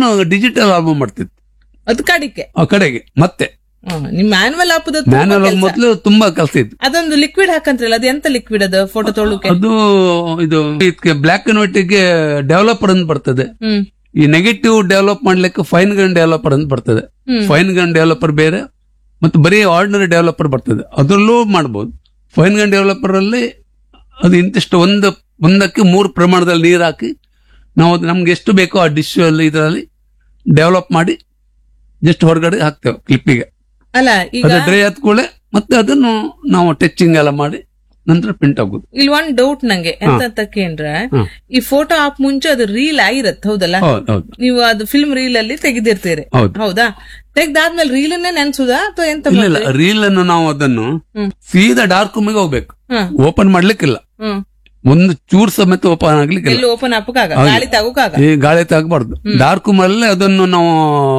ಅದನ್ನು digital album ಮಾಡ್ತಿತ್ತು ಅದು ಕಡಿಕೆ ಆ ಕಡೆಗೆ ಮತ್ತೆ ಹ್ಮ್. ನಿಮ್ ಮ್ಯಾನ್ವಲ್ ಹಾಪುದ ಮ್ಯಾನುವಲ್ ಮೊದಲು ತುಂಬಾ ಕೆಲಸ ಇತ್ತು ಅದೊಂದು ಲಿಕ್ವಿಡ್ ಹಾಕಂತ್ರಲ್ಲ ಅದು ಎಂತ ಲಿಕ್ವಿಡ್ ಅದು ಫೋಟೋ ತೊಳಕ್ಕೆ ಅದು ಇದು ಇದಕ್ಕೆ ಬ್ಲಾಕ್ ಅಂಡ್ ವೈಟ್ ಗೆ ಡೆವಲಪರ್ ಅಂತ ಬರ್ತದೆ ಹ್ಮ್ ಈ ನೆಗೆಟಿವ್ ಡೆವಲಪ್ ಮಾಡ್ಲಿಕ್ಕೆ ಫೈನ್ ಗನ್ ಡೆವಲಪರ್ ಅಂತ ಬರ್ತದೆ ಹ್ಮ್. ಫೈನ್ ಗನ್ ಡೆವಲಪರ್ ಬೇರೆ ಮತ್ತು ಬರೀ ಆರ್ಡಿನರಿ ಡೆವಲಪರ್ ಬರ್ತದೆ ಅದರಲ್ಲೂ ಮಾಡ್ಬೋದು ಫೈನ್ ಗನ್ ಡೆವಲಪರ್ ಅಲ್ಲಿ ಅದು ಇಂತಿಷ್ಟು ಒಂದು ಒಂದಕ್ಕೆ ಮೂರು ಪ್ರಮಾಣದಲ್ಲಿ ನೀರು ಹಾಕಿ ನಾವು ಅದು ನಮ್ಗೆ ಎಷ್ಟು ಬೇಕೋ ಆ ಡಿಶ್ ಅಲ್ಲಿ ಇದರಲ್ಲಿ ಡೆವಲಪ್ ಮಾಡಿ ಜಸ್ಟ್ ಹೊರಗಡೆ ಹಾಕ್ತೇವೆ ಕ್ಲಿಪ್ಪಿಗೆ ಅಲ್ಲ ಈಗ ಅದು ಡ್ರೈ ಕೂಡಲೇ ಮತ್ತೆ ಅದನ್ನು ನಾವು ಟಚಿಂಗ್ ಎಲ್ಲ ಮಾಡಿ ನಂತರ ಪ್ರಿಂಟ್ ಆಗುದು ಇಲ್ಲಿ ಒಂದ್ ಡೌಟ್ ನಂಗೆ ಎಂತ ಅಂತ ಕೇಂದ್ರ ಹ್ಮ್. ಈ ಫೋಟೋ ಆಪ್ ಮುಂಚೆ ಅದು ರೀಲ್ ಆಗಿರತ್ ಹೌದಲ್ಲ ಹೌದು ಹೌದು ನೀವು ಅದು ಫಿಲ್ಮ್ ರೀಲ್ ಅಲ್ಲಿ ತೆಗೆದಿರ್ತೀರಿ ಹೌದು ಹೌದಾ ತೆಗ್ದಾದ್ಮೇಲೆ ರೀಲನ್ನೇ ನೆನ್ಸುದಾ ಅಥವಾ ಎಂತ ಇಲ್ಲ ಇಲ್ಲ ರೀಲ್ ಅನ್ನು ನಾವು ಅದನ್ನು ಹ್ಮ್. ಸೀದಾ ಡಾರ್ಕ್ ರೂಮಿಗೆ ಹೋಗ್ಬೇಕು ಹ್ಮ್ ಓಪನ್ ಮಾಡ್ಲಿಕ್ಕಿಲ್ಲ ಹ್ಮ್ ಒಂದು ಚೂರ್ ಸಮೇತ ಓಪನ್ ಆಗ್ಲಿಕ್ಕಿಲ್ಲ ಎಲ್ಲಿ ಓಪನ್ ಹಾಕುಕಾಗ ಹೌದು. ಗಾಳಿ ತಗೋಕಾಗ ಈ ಗಾಳಿ ತಾಗಬಾರ್ದು ಡಾರ್ಕ್ ರೂಮ್ ಅಲ್ಲೇ ಅದನ್ನು ನಾವು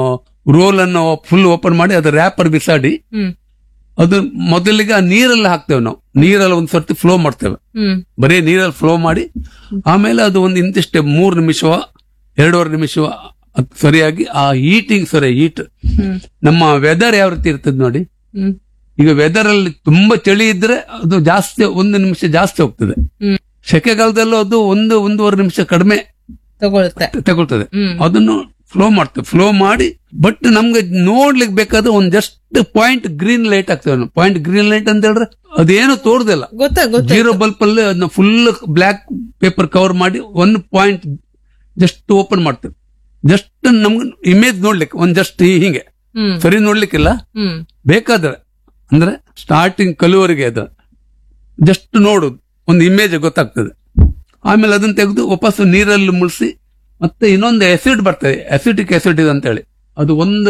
ರೋಲ್ ಅನ್ನು ಫುಲ್ ಓಪನ್ ಮಾಡಿ ಅದು ರ್ಯಾಪರ್ ಬಿಸಾಡಿ ಹ್ಮ್ ಅದು ಮೊದಲಿಗೆ ಆ ನೀರಲ್ಲಿ ಹಾಕ್ತೇವೆ ನಾವು ನೀರಲ್ಲಿ ಒಂದ್ ಸರ್ತಿ ಫ್ಲೋ ಮಾಡ್ತೇವೆ ಹ್ಮ್ ಬರೀ ನೀರಲ್ಲಿ ಫ್ಲೋ ಮಾಡಿ ಆಮೇಲೆ ಅದು ಒಂದು ಇಂತಿಷ್ಟೇ ಮೂರು ನಿಮಿಷವ ಎರಡೂವರೆ ನಿಮಿಷವ ಅದ್ ಸರಿಯಾಗಿ ಆ ಹೀಟಿಂಗ್ ಸರಿ ಹೀಟ್ ಹ್ಮ್ ನಮ್ಮ ವೆದರ್ ಯಾವ ರೀತಿ ಇರ್ತದೆ ನೋಡಿ ಹ್ಮ್ ಈಗ ವೆದರ್ ಅಲ್ಲಿ ತುಂಬಾ ಚಳಿ ಇದ್ರೆ ಅದು ಜಾಸ್ತಿ ಒಂದು ನಿಮಿಷ ಜಾಸ್ತಿ ಹೋಗ್ತದೆ ಹ್ಮ್ ಸೆಕೆಗಾಲದಲ್ಲೂ ಅದು ಒಂದು ಒಂದೂವರೆ ನಿಮಿಷ ಕಡಿಮೆ ತಗೊಳುತ್ತೆ ತಗೊಳ್ತದೆ ಹ್ಮ್ ಅದನ್ನು ಫ್ಲೋ ಮಾಡ್ತೇವೆ ಫ್ಲೋ ಮಾಡಿ ಬಟ್ ನಮ್ಗೆ ನೋಡ್ಲಿಕ್ಕೆ ಬೇಕಾದ್ರೆ ಒಂದ್ ಜಸ್ಟ್ ಪಾಯಿಂಟ್ ಗ್ರೀನ್ ಲೈಟ್ ಆಗ್ತೇವೆ ಪಾಯಿಂಟ್ ಗ್ರೀನ್ ಲೈಟ್ ಅಂತ ಹೇಳಿದ್ರೆ ಅದೇನು ತೋರ್ದಿಲ್ಲ ಗೊತ್ತಾ ಗೊತ್ತಾ ಜೀರೋ ಬಲ್ಪ್ ಅಲ್ಲಿ ಅದನ್ನ ಫುಲ್ ಬ್ಲಾಕ್ ಪೇಪರ್ ಕವರ್ ಮಾಡಿ ಒನ್ ಪಾಯಿಂಟ್ ಜಸ್ಟ್ ಓಪನ್ ಮಾಡ್ತೇವೆ ಜಸ್ಟ್ ನಮ್ಗೆ ಇಮೇಜ್ ನೋಡ್ಲಿಕ್ಕೆ ಒಂದ್ ಜಸ್ಟ್ ಹಿಂಗೆ ಹ್ಮ್ ಸರಿ ನೋಡ್ಲಿಕ್ಕಿಲ್ಲ ಹ್ಮ್ ಬೇಕಾದ್ರೆ ಅಂದ್ರೆ ಸ್ಟಾರ್ಟಿಂಗ್ ಕಲುವರೆಗೆ ಅದು ಜಸ್ಟ್ ನೋಡುದು ಒಂದು ಇಮೇಜ್ ಗೊತ್ತಾಗ್ತದೆ ಆಮೇಲೆ ಅದನ್ನ ತೆಗೆದು ವಾಪಸ್ ನೀರಲ್ಲಿ ಮುಳಿಸಿ ಮತ್ತೆ ಇನ್ನೊಂದು ಎಸಿಡ್ ಬರ್ತದೆ ಅಸಿಟಿಕ್ ಆಸಿಡ್ ಅಂತ ಹೇಳಿ ಅದು ಒಂದು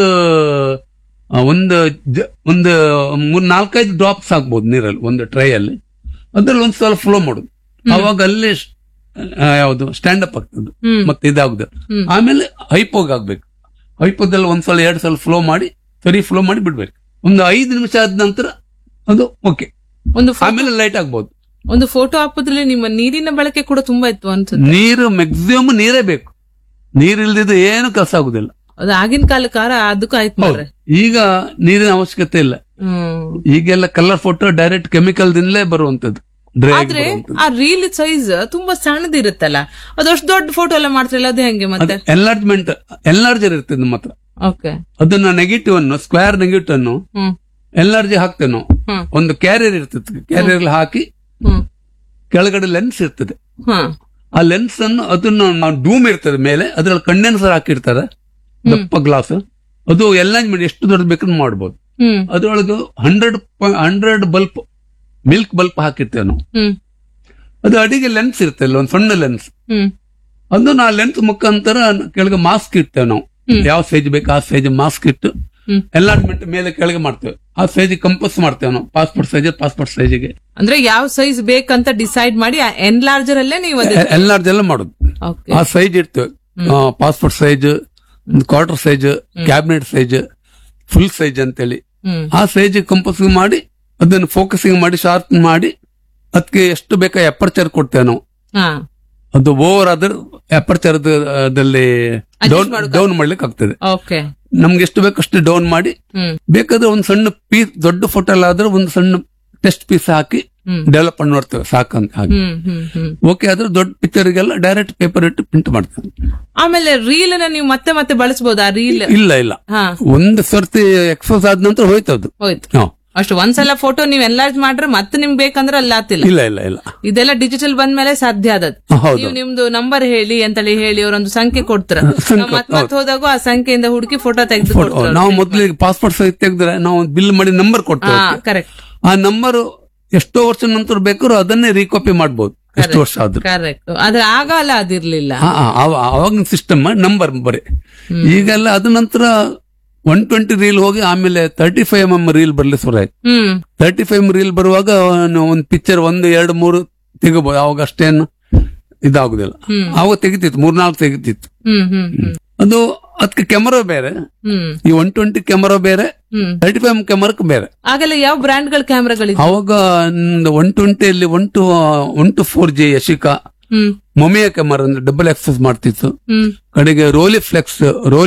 ಆ, ಒಂದು ಜ- ಒಂದು ಮೂರ್ ನಾಲ್ಕೈದು ಡ್ರಾಪ್ಸ್ ಹಾಕ್ಬೋದು ನೀರಲ್ಲಿ ಒಂದು ಟ್ರೈ ಅಲ್ಲಿ ಅದ್ರಲ್ಲಿ ಒಂದ್ ಸಲ ಫ್ಲೋ ಮಾಡುದು ಅವಾಗ ಅಲ್ಲಿ ಸ್- ಆ, ಯಾವುದು ಸ್ಟ್ಯಾಂಡ್ ಅಪ್ ಆಗ್ತದೆ ಹ್ಮ್ ಮತ್ತೆ ಇದಾಗುದು ಹ್ಮ್. ಆಮೇಲೆ ಹೈಪೋಗ್ ಆಗ್ಬೇಕು ಹೈಪೋದಲ್ಲಿ ಒಂದ್ಸಲ ಎರಡ್ ಸಲ ಫ್ಲೋ ಮಾಡಿ ಸರಿ ಫ್ಲೋ ಮಾಡಿ ಬಿಡ್ಬೇಕು ಒಂದು ಐದು ನಿಮಿಷ ಆದ ನಂತರ ಅದು ಓಕೆ ಒಂದು ಫೋ- ಆಮೇಲೆ ಲೈಟ್ ಆಗ್ಬೋದು ಒಂದು ಫೋಟೋ ಹಾಕೋದ್ರಲ್ಲಿ ನಿಮ್ಮ ನೀರಿನ ಬಳಕೆ ಕೂಡ ತುಂಬಾ ಇತ್ತು ಅನ್ಸುತ್ತೆ ನೀರು ಮ್ಯಾಕ್ಸಿಮಮ್ ನೀರೇ ಬೇಕು ನೀರ್ ಇಲ್ದಿದ್ದು ಏನು ಕೆಲಸ ಆಗುದಿಲ್ಲ ಅದು ಆಗಿನ ಕಾಲಕ್ಕಾರ ಅದಕ್ಕೂ ಆಯ್ತು ಹೌದು ನೋಡ್ರಿ ಈಗ ನೀರಿನ ಅವಶ್ಯಕತೆ ಇಲ್ಲ ಹ್ಮ್ ಈಗೆಲ್ಲ ಕಲರ್ ಫೋಟೋ ಡೈರೆಕ್ಟ್ ಕೆಮಿಕಲ್ ದಿಂದಲೇ ಬರುವಂತದ್ದು ಡ್ರೈ ಆಗಿ ಆದ್ರೆ ಬರುವಂತದ್ದು. ಆ ರೀಲ್ ಸೈಜ್ ತುಂಬಾ ಸಣ್ಣದಿರುತ್ತಲ್ಲ ಅದು ಅಷ್ಟು ದೊಡ್ಡ ಫೋಟೋ ಎಲ್ಲ ಮಾಡ್ತಿರಲ್ಲ ಅದು ಹೆಂಗೆ ಮತ್ತೆ ಎನ್ಲಾರ್ಜ್ಮೆಂಟ್ ಎನ್ಲಾರ್ಜರ್ ಇರ್ತದೆ ನಮ್ಮ ಹತ್ರ ಓಕೆ ಅದನ್ನ ನೆಗೆಟಿವ್ ಅನ್ನು ಸ್ಕ್ವೇರ್ ನೆಗೆಟಿವ್ ಅನ್ನು ಹ್ಮ್ ಎನ್ಲಾರ್ಜ್ ಹಾಕ್ತೇವೆ ನಾವು ಹ್ಮ್ ಒಂದು ಕ್ಯಾರಿಯರ್ ಇರ್ತದೆ ಕ್ಯಾರಿಯರ್ ಹಾಕಿ ಹ್ಮ್ ಕೆಳಗಡೆ ಲೆನ್ಸ್ ಇರ್ತದೆ ಹ್ಮ್ ಆ ಲೆನ್ಸ್ ಅನ್ನು ಅದನ್ನು ನಾವು ಡೂಮ್ ಇರ್ತದೆ ಮೇಲೆ ಅದ್ರಲ್ಲಿ ಕಂಡೆನ್ಸರ್ ಹಾಕಿರ್ತಾರೆ ದಪ್ಪ ಗ್ಲಾಸ್ ಅದು ಎನ್ಲಾಂಜ್ಮೆಂಟ್ ಎಷ್ಟು ದೊಡ್ಡ ಬೇಕಾದ್ರೂ ಮಾಡ್ಬೋದು ಹ್ಮ್ ಅದ್ರೊಳಗೆ hundred hundred bulb milk bulb ಹಾಕಿರ್ತೇವೆ ನಾವು ಹ್ಮ್ ಅದು ಅಡಿಗೆ ಲೆನ್ಸ್ ಇರ್ತಲ್ಲ ಒಂದು ಸಣ್ಣ ಲೆನ್ಸ್ ಹ್ಮ್ ಅದನ್ನು ಆ ಲೆನ್ಸ್ ಮುಖಾಂತರ ಕೆಳಗೆ ಮಾಸ್ಕ್ ಇಡ್ತೇವೆ ನಾವು ಹ್ಮ್. ಯಾವ ಸೈಜ್ ಬೇಕು ಆ ಸೈಜ್ ಮಾಸ್ಕ್ ಇಟ್ಟು ಹ್ಮ್. ಎನ್ಲಾರ್ಜ್ಮೆಂಟ್ ಮೇಲೆ ಕೆಳಗೆ ಮಾಡ್ತೇವೆ ಆ ಸೈಜ್ ಕಂಪಸ್ ಮಾಡ್ತೇವೆ ನಾವು ಪಾಸ್ಪೋರ್ಟ್ ಸೈಜ್ ಪಾಸ್ಪೋರ್ಟ್ ಸೈಜ್ಗೆ ಅಂದ್ರೆ ಯಾವ ಸೈಜ್ ಬೇಕಂತ ಡಿಸೈಡ್ ಮಾಡಿ ಎನ್ಲಾರ್ಜರ್ ಅಲ್ಲೇ ನೀವು ಎನ್ಲಾರ್ಜ್ ಎಲ್ಲ ಮಾಡುದು ಓಕೆ ಆ ಸೈಜ್ ಇರ್ತೇವೆ passport size quarter size cabinet size full size ಅಂತೇಳಿ ಹ್ಮ್ ಆ ಸೈಜ್ ಕಂಪೋಸಿಂಗ್ ಮಾಡಿ ಅದನ್ನು ಫೋಕಸಿಂಗ್ ಮಾಡಿ ಶಾರ್ಪ್ ಮಾಡಿ ಅದಕ್ಕೆ ಎಷ್ಟು ಬೇಕಾ ಎಪ್ಪರ್ಚರ್ ಕೊಡ್ತೇವೆ ನಾವು ಹಾ ಅದು ಓವರ್ ಆದ್ರೆ ಎಪ್ಪರ್ಚರ್ ದಲ್ಲಿ ಡೌನ್ ಮಾಡ್ಕೊ- ಡೌನ್ ಮಾಡ್ಲಿಕ್ಕೆ ಆಗ್ತದೆ ಓಕೆ ನಮ್ಗೆ ಎಷ್ಟು ಬೇಕು ಅಷ್ಟು ಡೌನ್ ಮಾಡಿ ಹ್ಮ್ ಬೇಕಾದ್ರೆ ಒಂದು ಸಣ್ಣ ಪೀಸ್ ದೊಡ್ಡ ಫೋಟೋ ಎಲ್ಲ ಆದ್ರೆ ಒಂದು ಸಣ್ಣ ಟೆಸ್ಟ್ ಪೀಸ್ ಹಾಕಿ ಹ್ಮ್ ಡೆವಲಪ್ ಮಾಡಿ ನೋಡ್ತೇವೆ ಸಾಕಂತ ಹಾಗೆ ಹ್ಮ್ ಹ್ಮ್ ಹ್ಮ್ ಓಕೆ ಆದ್ರೆ ದೊಡ್ಡ ಪಿಕ್ಚರ್ಗೆಲ್ಲ ಡೈರೆಕ್ಟ್ ಪೇಪರ್ ಇಟ್ಟು ಪ್ರಿಂಟ್ ಮಾಡ್ತೇವೆ ಆಮೇಲೆ ರೀಲ್ ನ ನೀವು ಮತ್ತೆ ಮತ್ತೆ ಬಳಸಬಹುದು ಆ ರೀಲ್ ಇಲ್ಲ ಇಲ್ಲ ಹಾ ಒಂದು ಸರ್ತಿ ಎಕ್ಸೋಸ್ ಆದ ನಂತರ ಹೋಯ್ತು ಅದು ಹೋಯ್ತು ಹಾ. ಅಷ್ಟು ಒಂದ್ಸಲ ಫೋಟೋ ನೀವು ಎನ್ಲಾರ್ಜ್ ಮಾಡ್ರೆ ಮತ್ತೆ ನಿಮ್ಗೆ ಬೇಕಂದ್ರೆ ಅಲ್ಲಿ ಆತಿಲ್ಲ ಇಲ್ಲ ಇಲ್ಲ ಇಲ್ಲ ಇದೆಲ್ಲ ಡಿಜಿಟಲ್ ಬಂದ್ಮೇಲೆ ಸಾಧ್ಯ ಆದದ್ ಹಾ, ಹೌದು ನೀವು ನಿಮ್ದು ನಂಬರ್ ಹೇಳಿ ಅಂತೇಳಿ ಹೇಳಿ ಅವರೊಂದು ಸಂಖ್ಯೆ ಕೊಡ್ತಾರ ಸಂಖ್ಯೆ, ಮತ್ ಮತ್ ಹೋದಾಗ ಆ ಸಂಖ್ಯೆಯಿಂದ ಹುಡುಕಿ ಫೋಟೋ ತೆಗೆದು ಫೋಟೋ ನಾವು ಮೊದಲಿಗೆ ಪಾಸ್ಪೋರ್ಟ್ ಸೈಜ್ ತೆಗೆದ್ರೆ ನಾವು ಬಿಲ್ ಮಾಡಿ ನಂಬರ್ ಹಾ ಕೊಡ್ತೇವೆ ಕರೆಕ್ಟ್ ಆ ನಂಬರ್ ಎಷ್ಟೋ ವರ್ಷ ನಂತರ ಬೇಕಾದ್ರೂ ಅದನ್ನೇ ರೀಕಾಪಿ ಮಾಡ್ಬೋದು ಎಷ್ಟು ವರ್ಷ ಆದ್ರೂ ಕರೆಕ್ಟ್ ಆದ್ರೆ ಆಗಲ್ಲ ಅದಿರ್ಲಿಲ್ಲ ಆ, ಆ, ಆವ- ಆವಾಗಿನ ಸಿಸ್ಟಮ್ ನಂಬರ್ ಬರೀ ಈಗೆಲ್ಲ ಅದ ನಂತರ ಒನ್ ಟ್ವೆಂಟಿ ರೀಲ್ ಹೋಗಿ ಆಮೇಲೆ thirty five M M reel ಬರ್ಲಿ ಶುರು ಆಯ್ತು ಹ್ಮ್ ತರ್ಟಿ ಫೈವ್ ರೀಲ್ ಬರುವಾಗ ಒಂದು ಪಿಕ್ಚರ್ ಒಂದು ಎರಡು ಮೂರು ತೆಗಿಬಹುದು ಅವಾಗ ಅಷ್ಟೇನು ಇದಾಗುದಿಲ್ಲ ಹ್ಮ್. ಅವಾಗ ತೆಗಿತಿತ್ತು ಮೂರ್ನಾಲ್ಕು ತೆಗಿತಿತ್ತು ಹ್ಮ್ ಹ್ಮ್ ಹ್ಮ್ ಅದು ಅದಕ್ಕೆ ಕ್ಯಾಮರಾ ಬೇರೆ ಹ್ಮ್ ಈ ಒನ್ ಟ್ವೆಂಟಿ ಕ್ಯಾಮರಾ ಬೇರೆ ಹ್ಮ್ ತರ್ಟಿ ಫೈವ್ ಕ್ಯಾಮರಾಕ್ ಬೇರೆ ಆಗೆಲ್ಲ ಯಾವ ಬ್ರ್ಯಾಂಡ್ ಗಳ ಕ್ಯಾಮ್ರಾಗಳಿತ್ತು ಅವಾಗ ಒನ್ ಟ್ವೆಂಟಿಯಲ್ಲಿ one two one two four G Yashica ಹ್ಮ್ ಮೊಮಿಯಾ ಕ್ಯಾಮರಾ ಅಂದ್ರೆ ಡಬಲ್ ಎಕ್ಸಸ್ ಮಾಡ್ತಿತ್ತು ಹ್ಮ್ ಕಡೆಗೆ ರೋಲಿ ಫ್ಲೆಕ್ಸ್